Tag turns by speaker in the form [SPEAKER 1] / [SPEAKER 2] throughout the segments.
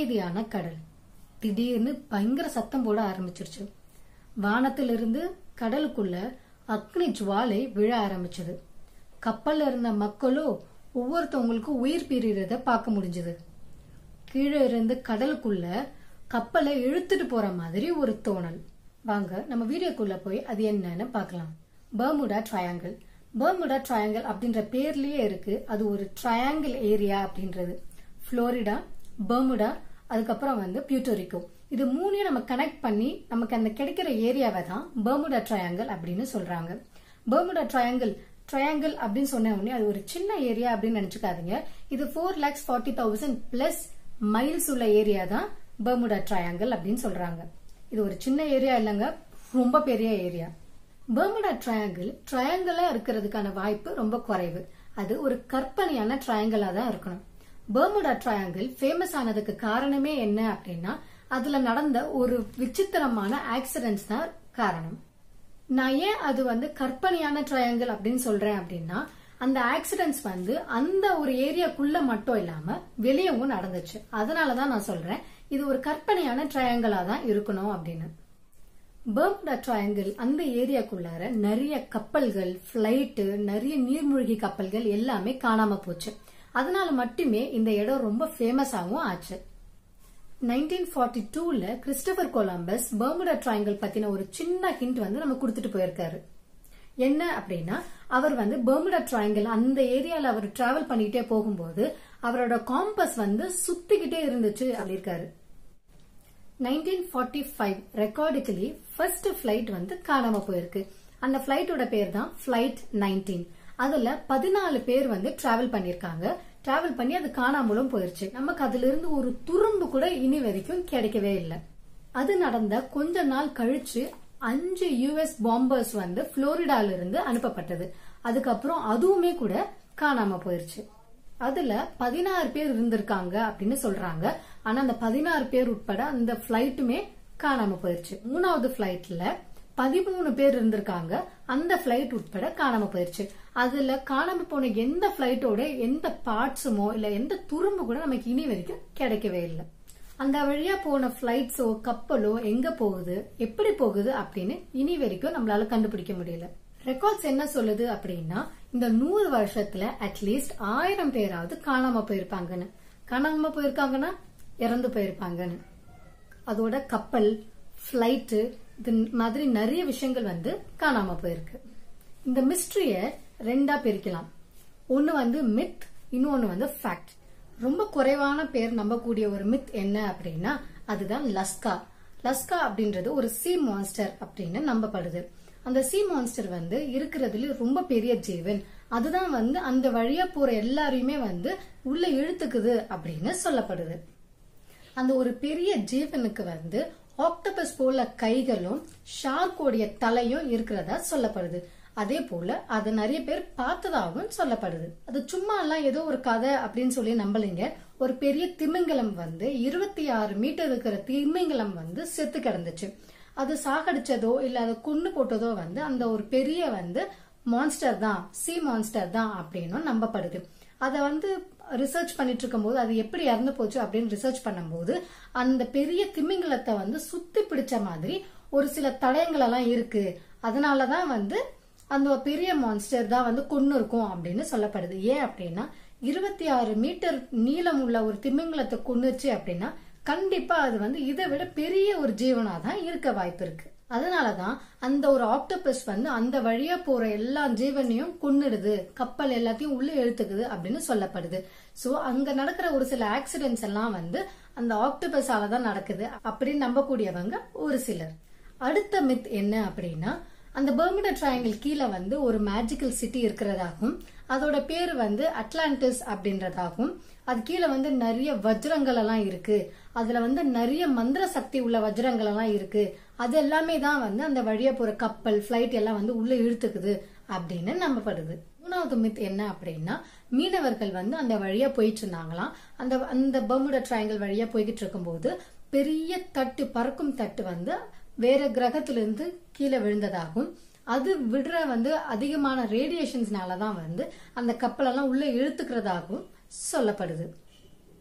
[SPEAKER 1] அமைதியான கடல் திடீர்னு பயங்கர சத்தம் போட ஆரம்பிச்சிருச்சு வானத்திலிருந்து கடலுக்குள்ள அக்னி ஜுவாலை விழ ஆரம்பிச்சது கப்பல்ல இருந்த மக்களோ ஒவ்வொருத்தவங்களுக்கும் உயிர் பிரியறத பார்க்க முடிஞ்சது கீழே இருந்து கடலுக்குள்ள கப்பலை இழுத்துட்டு போற மாதிரி ஒரு தோணல் வாங்க நம்ம வீடியோக்குள்ள போய் அது என்னன்னு பார்க்கலாம் பர்முடா ட்ரையாங்கிள் பர்முடா ட்ரையாங்கிள் அப்படின்ற பேர்லயே இருக்கு அது ஒரு ட்ரையாங்கிள் ஏரியா அப்படின்றது புளோரிடா பர்முடா அதுக்கப்புறம் வந்து பியூட்டோரிக்கோ இது மூணையும் நம்ம கனெக்ட் பண்ணி நமக்கு அந்த கிடைக்கிற ஏரியாவை தான் பர்முடா ட்ரையாங்கிள் அப்படின்னு சொல்றாங்க பர்முடா ட்ரையாங்கிள் ட்ரையாங்கிள் அப்படின்னு சொன்ன உடனே அது ஒரு சின்ன ஏரியா அப்படின்னு நினைச்சுக்காதீங்க இது four lakhs forty thousand plus miles உள்ள ஏரியா தான் பர்முடா ட்ரையாங்கிள் அப்படின்னு சொல்றாங்க இது ஒரு சின்ன ஏரியா இல்லைங்க ரொம்ப பெரிய ஏரியா பர்முடா ட்ரையாங்கிள் ட்ரையாங்கிளா இருக்கிறதுக்கான வாய்ப்பு ரொம்ப குறைவு அது ஒரு கற்பனையான ட்ரையாங்கிளா தான் இருக்கணும் பர்முடா ட்ரையாங்கிள் ஃபேமஸ் ஆனதுக்கு காரணமே என்ன அப்படின்னா அதுல நடந்த ஒரு விசித்திரமான ஆக்சிடென்ட்ஸ் தான் காரணம் நான் ஏன் அது வந்து கற்பனையான ட்ரையாங்கிள் அப்படின்னு சொல்றேன் அப்படின்னா அந்த ஆக்சிடென்ட்ஸ் வந்து அந்த ஒரு ஏரியாக்குள்ள மட்டும் இல்லாம வெளியவும் நடந்துச்சு அதனாலதான் நான் சொல்றேன் இது ஒரு கற்பனையான ட்ரையாங்கிளா தான் இருக்கணும் அப்படின்னு பர்முடா ட்ரையாங்கிள் அந்த ஏரியாக்குள்ளார நிறைய கப்பல்கள் பிளைட்டு நிறைய நீர்மூழ்கி கப்பல்கள் எல்லாமே காணாம போச்சு அதனால மட்டுமே இந்த இடம் ரொம்ப ஃபேமஸாகவும் ஆச்சு நைன்டீன் ஃபார்ட்டி டூல கிறிஸ்டபர் கொலம்பஸ் பர்முடா ட்ரையாங்கிள் பத்தின ஒரு சின்ன ஹிண்ட் வந்து நம்ம கொடுத்துட்டு போயிருக்காரு என்ன அப்படின்னா அவர் வந்து பர்முடா ட்ரையாங்கிள் அந்த ஏரியால அவர் டிராவல் பண்ணிக்கிட்டே போகும்போது அவரோட காம்பஸ் வந்து சுத்திக்கிட்டே இருந்துச்சு அப்படிருக்காரு nineteen forty five recordically first flight வந்து காணாம போயிருக்கு அந்த பிளைட்டோட பேர் தான் பிளைட் நைன்டீன் அதுல பதினாலு பேர் வந்து டிராவல் பண்ணிருக்காங்க டிராவல் பண்ணி அது காணாமலும் போயிருச்சு நமக்கு அதுல இருந்து ஒரு துரும்பு கூட இனி வரைக்கும் கிடைக்கவே இல்லை அது நடந்த கொஞ்ச நாள் கழிச்சு அஞ்சு யுஎஸ் பாம்பர்ஸ் வந்து புளோரிடால இருந்து அனுப்பப்பட்டது அதுக்கப்புறம் அதுவுமே கூட காணாம போயிருச்சு அதுல பதினாறு பேர் இருந்திருக்காங்க அப்படின்னு சொல்றாங்க ஆனா அந்த பதினாறு பேர் உட்பட அந்த பிளைட்டுமே காணாம போயிருச்சு மூணாவது பிளைட்ல பதிமூணு பேர் இருந்திருக்காங்க அந்த பிளைட் உட்பட காணாம போயிருச்சு அதுல காணாம போன எந்த பிளைட்டோட எந்த பார்ட்ஸுமோ இல்ல எந்த துரும்பு கூட நமக்கு இனி வரைக்கும் கிடைக்கவே இல்லை அந்த வழியா போன பிளைட்ஸோ கப்பலோ எங்க போகுது எப்படி போகுது அப்படின்னு இனி வரைக்கும் நம்மளால கண்டுபிடிக்க முடியல ரெக்கார்ட்ஸ் என்ன சொல்லுது அப்படின்னா இந்த நூறு வருஷத்துல அட்லீஸ்ட் ஆயிரம் பேராவது காணாம போயிருப்பாங்கன்னு காணாம போயிருக்காங்கன்னா இறந்து போயிருப்பாங்கன்னு அதோட கப்பல் பிளைட்டு இது மாதிரி நிறைய விஷயங்கள் வந்து காணாம போயிருக்கு இந்த மிஸ்ட்ரிய ரெண்டா பிரிக்கலாம் ஒன்னு வந்து மித் இன்னொன்னு வந்து ஃபேக்ட் ரொம்ப குறைவான பேர் நம்பக்கூடிய ஒரு மித் என்ன அப்படின்னா அதுதான் லஸ்கா லஸ்கா அப்படின்றது ஒரு சி மான்ஸ்டர் அப்படின்னு நம்பப்படுது அந்த சி மான்ஸ்டர் வந்து இருக்கிறதுல ரொம்ப பெரிய ஜீவன் அதுதான் வந்து அந்த வழியா போற எல்லாரையுமே வந்து உள்ள இழுத்துக்குது அப்படின்னு சொல்லப்படுது அந்த ஒரு பெரிய ஜீவனுக்கு வந்து ஆக்டோபஸ் போல கைகளும் ஷார்க்கோடைய தலையும் இருக்கிறதா சொல்லப்படுது அதே போல அது நிறைய பேர் பார்த்ததாகவும் சொல்லப்படுது அது சும்மா எல்லாம் ஏதோ ஒரு கதை அப்படின்னு சொல்லி நம்பலைங்க ஒரு பெரிய திமிங்கலம் வந்து இருபத்தி ஆறு மீட்டர் இருக்கிற திமிங்கலம் வந்து செத்து கிடந்துச்சு அது சாகடிச்சதோ இல்ல அதை கொண்டு போட்டதோ வந்து அந்த ஒரு பெரிய வந்து மான்ஸ்டர் தான் சி மான்ஸ்டர் தான் அப்படின்னும் நம்பப்படுது அதை வந்து ரிசர்ச் பண்ணிட்டு இருக்கும்போது அது எப்படி இறந்து போச்சு அப்படின்னு ரிசர்ச் பண்ணும்போது அந்த பெரிய திமிங்கலத்தை வந்து சுத்தி பிடிச்ச மாதிரி ஒரு சில தடயங்கள் எல்லாம் இருக்கு அதனாலதான் வந்து அந்த பெரிய மான்ஸ்டர் தான் வந்து கொன்னு இருக்கும் அப்படின்னு சொல்லப்படுது ஏன் அப்படின்னா இருபத்தி ஆறு மீட்டர் நீளம் உள்ள ஒரு திமிங்கலத்தை கொன்னுச்சு அப்படின்னா கண்டிப்பா அது வந்து இதை விட பெரிய ஒரு ஜீவனா தான் இருக்க வாய்ப்பு இருக்கு அதனாலதான் அந்த ஒரு ஆக்டோபஸ் வந்து அந்த வழியா போற எல்லா ஜீவனையும் கொன்னுடுது கப்பல் எல்லாத்தையும் உள்ள இழுத்துக்குது அப்படின்னு சொல்லப்படுது சோ அங்க நடக்கிற ஒரு சில ஆக்சிடென்ட்ஸ் எல்லாம் வந்து அந்த ஆக்டோபஸால தான் நடக்குது அப்படின்னு நம்பக்கூடியவங்க ஒரு சிலர் அடுத்த மித் என்ன அப்படின்னா அந்த பெர்மிடா ட்ரையாங்கிள் கீழே வந்து ஒரு மேஜிக்கல் சிட்டி இருக்கிறதாகவும் அதோட பேர் வந்து அட்லாண்டிஸ் அப்படின்றதாகவும் அது கீழே வந்து நிறைய வஜ்ரங்கள் எல்லாம் இருக்கு அதுல வந்து நிறைய மந்திர சக்தி உள்ள வஜ்ரங்கள் எல்லாம் இருக்கு அது எல்லாமே தான் வந்து அந்த வழியா போற கப்பல் பிளைட் எல்லாம் வந்து உள்ள இழுத்துக்குது அப்படின்னு நம்பப்படுது மூணாவது மித் என்ன அப்படின்னா மீனவர்கள் வந்து அந்த வழியா போயிட்டு இருந்தாங்களாம் அந்த அந்த பெர்முடா ட்ரையாங்கிள் வழியா போய்கிட்டு இருக்கும்போது பெரிய தட்டு பறக்கும் தட்டு வந்து வேற கிரகத்திலிருந்து கீழே விழுந்ததாகவும் அது விடுற வந்து அதிகமான ரேடியேஷன்ஸ்னால தான் வந்து அந்த கப்பலெல்லாம் உள்ள இழுத்துக்கிறதாகவும் சொல்லப்படுது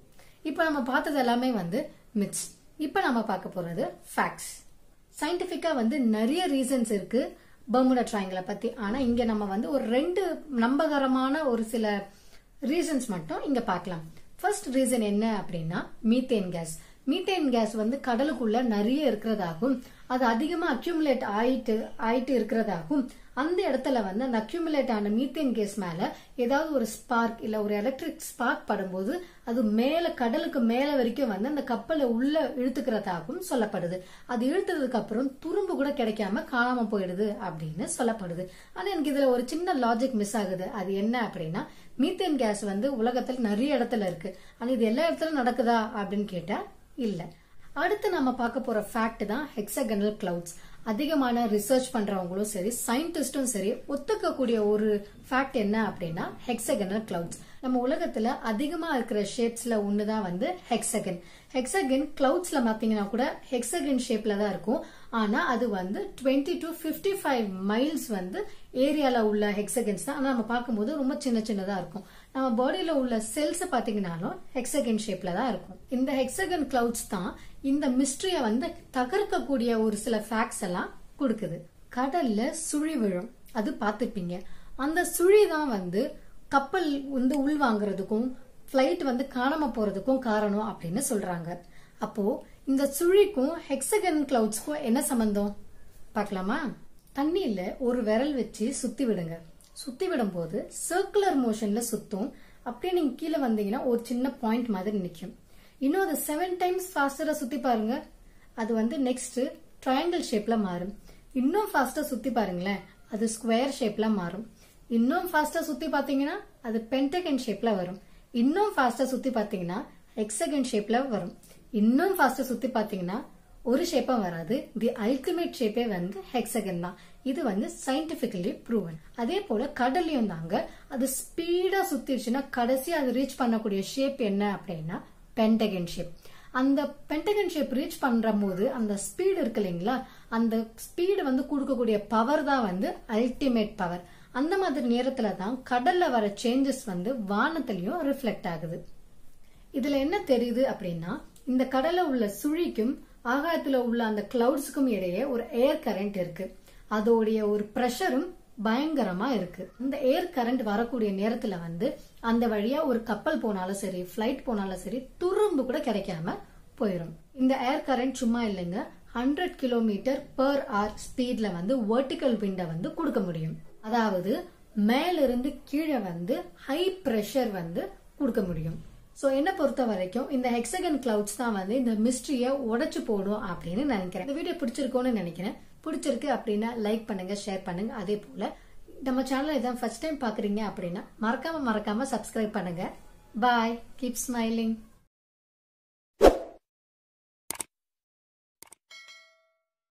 [SPEAKER 1] இப்போ நம்ம பார்த்தது எல்லாமே வந்து மித்ஸ் இப்போ நம்ம பார்க்க போறது ஃபேக்ட்ஸ் சயின்டிஃபிக்கா வந்து நிறைய ரீசன்ஸ் இருக்கு பர்முடா ட்ரையாங்கிளை பத்தி ஆனா இங்க நம்ம வந்து ஒரு ரெண்டு நம்பகரமான ஒரு சில ரீசன்ஸ் மட்டும் இங்க பார்க்கலாம் ஃபர்ஸ்ட் ரீசன் என்ன அப்படின்னா மீத்தேன் கேஸ் மீத்தேன் கேஸ் வந்து கடலுக்குள்ள நிறைய இருக்கிறதாகும் அது அதிகமா அக்யூமுலேட் ஆயிட்டு ஆயிட்டு இருக்கிறதாகும் அந்த இடத்துல வந்து அந்த அக்யூமுலேட் ஆன மீத்தேன் கேஸ் மேல ஏதாவது ஒரு ஸ்பார்க் இல்ல ஒரு எலக்ட்ரிக் ஸ்பார்க் படும்போது அது மேல கடலுக்கு மேல வரைக்கும் வந்து அந்த கப்பலை உள்ள இழுத்துக்கிறதாகவும் சொல்லப்படுது அது இழுத்ததுக்கு அப்புறம் துரும்பு கூட கிடைக்காம காணாம போயிடுது அப்படின்னு சொல்லப்படுது ஆனா எனக்கு இதுல ஒரு சின்ன லாஜிக் மிஸ் ஆகுது அது என்ன அப்படின்னா மீத்தேன் கேஸ் வந்து உலகத்துல நிறைய இடத்துல இருக்கு ஆனா இது எல்லா இடத்துலயும் நடக்குதா அப்படின்னு கேட்டா இல்ல அடுத்து நம்ம பார்க்க போற ஃபேக்ட் தான் ஹெக்ஸகனல் கிளவுட்ஸ் அதிகமான ரிசர்ச் பண்றவங்களும் சரி சயின்டிஸ்டும் சரி ஒத்துக்கக்கூடிய ஒரு ஃபேக்ட் என்ன அப்படின்னா ஹெக்ஸகனல் கிளவுட்ஸ் நம்ம உலகத்துல அதிகமா இருக்கிற ஷேப்ஸ்ல ஒண்ணுதான் வந்து ஹெக்ஸகன் ஹெக்ஸகன் கிளவுட்ஸ்ல பாத்தீங்கன்னா கூட ஹெக்ஸகன் ஷேப்ல தான் இருக்கும் ஆனா அது வந்து twenty to fifty five miles வந்து ஏரியால உள்ள ஹெக்ஸகன்ஸ் தான் ஆனா நம்ம பார்க்கும்போது ரொம்ப சின்ன சின்னதா இருக்கும் நம்ம பாடியில உள்ள செல்ஸ் பாத்தீங்கன்னாலும் ஹெக்ஸகன் ஷேப்ல தான் இருக்கும் இந்த ஹெக்ஸகன் கிளவுட்ஸ் தான் இந்த மிஸ்ட்ரிய வந்து தகர்க்கக்கூடிய ஒரு சில ஃபேக்ட்ஸ் எல்லாம் கொடுக்குது கடல்ல சுழி விழும் அது பார்த்துப்பீங்க அந்த சுழி தான் வந்து கப்பல் வந்து உள் வாங்குறதுக்கும் பிளைட் வந்து காணாம போறதுக்கும் காரணம் அப்படின்னு சொல்றாங்க அப்போ இந்த சுழிக்கும் ஹெக்ஸகன் கிளவுட்ஸ்க்கும் என்ன சம்பந்தம் பார்க்கலாமா தண்ணியில ஒரு விரல் வச்சு சுத்தி விடுங்க சுத்தி விடும் போது சர்க்குலர் மோஷன்ல சுத்தும் அப்படியே நீங்க கீழே வந்தீங்கன்னா ஒரு சின்ன பாயிண்ட் மாதிரி நிக்கும் இன்னும் அது செவன் டைம்ஸ் ஃபாஸ்டரா சுத்தி பாருங்க அது வந்து நெக்ஸ்ட் ட்ரையாங்கிள் ஷேப்ல மாறும் இன்னும் ஃபாஸ்டா சுத்தி பாருங்களேன் அது ஸ்கொயர் ஷேப்ல மாறும் இன்னும் ஃபாஸ்டா சுத்தி பாத்தீங்கன்னா அது பென்டகன் ஷேப்ல வரும் இன்னும் ஃபாஸ்டா சுத்தி பாத்தீங்கன்னா ஹெக்ஸகன் ஷேப்ல வரும் இன்னும் ஃபாஸ்டா சுத்தி பாத்தீங்கன்னா ஒரு ஷேப்பும் வராது தி அல்டிமேட் ஷேப்பே வந்து ஹெக்ஸகன் தான் இது வந்து சயின்டிபிகலி ப்ரூவன் அதே போல கடல்லையும் தாங்க அது ஸ்பீடா சுத்திடுச்சுன்னா கடைசி அது ரீச் பண்ணக்கூடிய ஷேப் என்ன அப்படின்னா பென்டகன் ஷேப் அந்த பென்டகன் ஷேப் ரீச் பண்ற போது அந்த ஸ்பீடு இருக்கு இல்லைங்களா அந்த ஸ்பீடு வந்து கொடுக்கக்கூடிய பவர் தான் வந்து அல்டிமேட் பவர் அந்த மாதிரி நேரத்துல தான் கடல்ல வர சேஞ்சஸ் வந்து வானத்திலையும் ரிஃப்ளெக்ட் ஆகுது இதுல என்ன தெரியுது அப்படின்னா இந்த கடல்ல உள்ள சுழிக்கும் ஆகாயத்துல உள்ள அந்த கிளவுட்ஸுக்கும் இடையே ஒரு ஏர் கரண்ட் இருக்கு அதோடைய ஒரு ப்ரெஷரும் பயங்கரமா இருக்கு இந்த ஏர் கரண்ட் வரக்கூடிய நேரத்துல வந்து அந்த வழியா ஒரு கப்பல் போனாலும் சரி பிளைட் போனாலும் சரி துரும்பு கூட கிடைக்காம போயிடும் இந்த ஏர் கரண்ட் சும்மா இல்லைங்க ஹண்ட்ரட் கிலோமீட்டர் பெர் ஆர் ஸ்பீட்ல வந்து வெர்டிக்கல் விண்டை வந்து கொடுக்க முடியும் அதாவது மேல இருந்து கீழே வந்து ஹை பிரஷர் வந்து கொடுக்க முடியும் சோ என்ன பொறுத்த வரைக்கும் இந்த ஹெக்ஸகன் கிளவுட்ஸ் தான் வந்து இந்த மிஸ்ட்ரிய உடைச்சு போடும் அப்படின்னு நினைக்கிறேன் இந்த வீடியோ பிடிச்சிருக்கோன்னு நினைக்கிறேன் பிடிச்சிருக்கு அப்படின்னா லைக் பண்ணுங்க ஷேர் பண்ணுங்க அதே போல நம்ம சேனலை இதான் ஃபர்ஸ்ட் டைம் பாக்குறீங்க அப்படின்னா மறக்காம மறக்காம சப்ஸ்கிரைப் பண்ணுங்க பாய் கீப் ஸ்மைலிங்